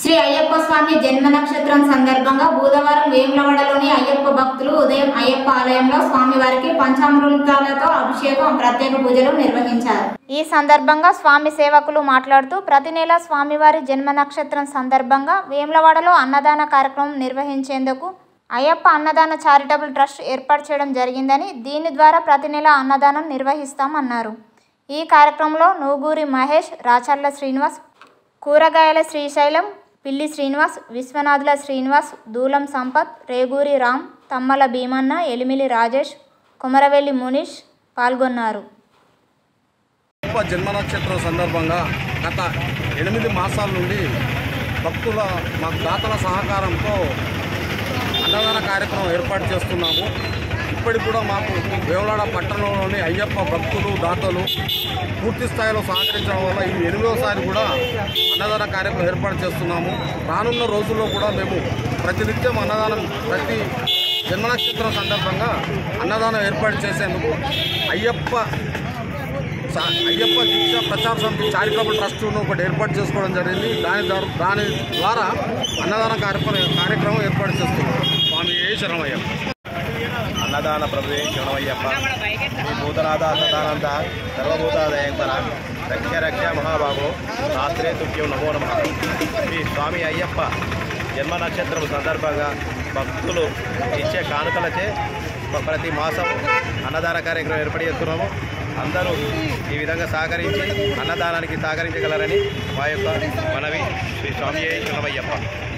శ్రీ అయ్యప్ప స్వామి జన్మ నక్షత్రం సందర్భంగా బుధవారం వేములవాడలోని అయ్యప్ప భక్తులు ఉదయం అయ్యప్ప ఆలయంలో స్వామివారికి పంచామృతాలతో అభిషేకం ప్రత్యేక పూజలు నిర్వహించారు ఈ సందర్భంగా స్వామి సేవకులు మాట్లాడుతూ ప్రతి నెల స్వామివారి జన్మ నక్షత్రం సందర్భంగా వేములవాడలో అన్నదాన కార్యక్రమం నిర్వహించేందుకు అయ్యప్ప అన్నదాన చారిటబుల్ ట్రస్ట్ ఏర్పాటు చేయడం జరిగిందని దీని ద్వారా ప్రతి నెల అన్నదానం నిర్వహిస్తామన్నారు ఈ కార్యక్రమంలో నూగూరి మహేష్ రాచర్ల శ్రీనివాస్ కూరగాయల శ్రీశైలం పిల్లి శ్రీనివాస్ విశ్వనాథుల శ్రీనివాస్ దూలం సంపత్ రేగూరి రామ్ తమ్మల భీమన్న ఎలిమిలి రాజేష్ కొమరవెల్లి మునీష్ పాల్గొన్నారు గొప్ప జన్మ నక్షత్రం సందర్భంగా గత ఎనిమిది మాసాల నుండి భక్తుల మా దాతల సహకారంతో అన్నదాన కార్యక్రమం ఏర్పాటు చేస్తున్నాము ఇప్పటికి కూడా మాకు వేవలాడ పట్టణంలోని అయ్యప్ప భక్తులు దాతలు పూర్తి స్థాయిలో సహకరించడం వల్ల ఇది ఎనిమిదోసారి కూడా అన్నదాన కార్యక్రమం ఏర్పాటు చేస్తున్నాము రానున్న రోజుల్లో కూడా మేము ప్రతినిత్యం అన్నదానం ప్రతి జన్మ నక్షత్రం సందర్భంగా అన్నదానం ఏర్పాటు చేసేందుకు అయ్యప్ప సా- అయ్యప్ప దీక్ష ప్రచార సమితి చారిటబుల్ ట్రస్ట్ను ఒకటి ఏర్పాటు చేసుకోవడం జరిగింది దాని ద్వారా దాని ద్వారా అన్నదాన కార్యక్రమం కార్యక్రమం ఏర్పాటు చేస్తున్నాం స్వామి ఏ శరణమయ్య అన్నదాన ప్రభువే శరణమయ్యప్ప శ్రీ భూతనాథ సదానంద సర్వభూతాదయంకర రక్ష రక్ష మహాబాబు శాస్త్రే తుభ్యం నమో నమ శ్రీ స్వామి అయ్యప్ప జన్మ నక్షత్రం సందర్భంగా భక్తులు ఇచ్చే కానుకలచే ప్రతి మాసం అన్నదాన కార్యక్రమం ఏర్పాటు చేస్తున్నాము అందరూ ఈ విధంగా సహకరించి అన్నదానానికి సహకరించగలరని మా యొక్క మనవి శ్రీ స్వామి శరణమయ్యప్ప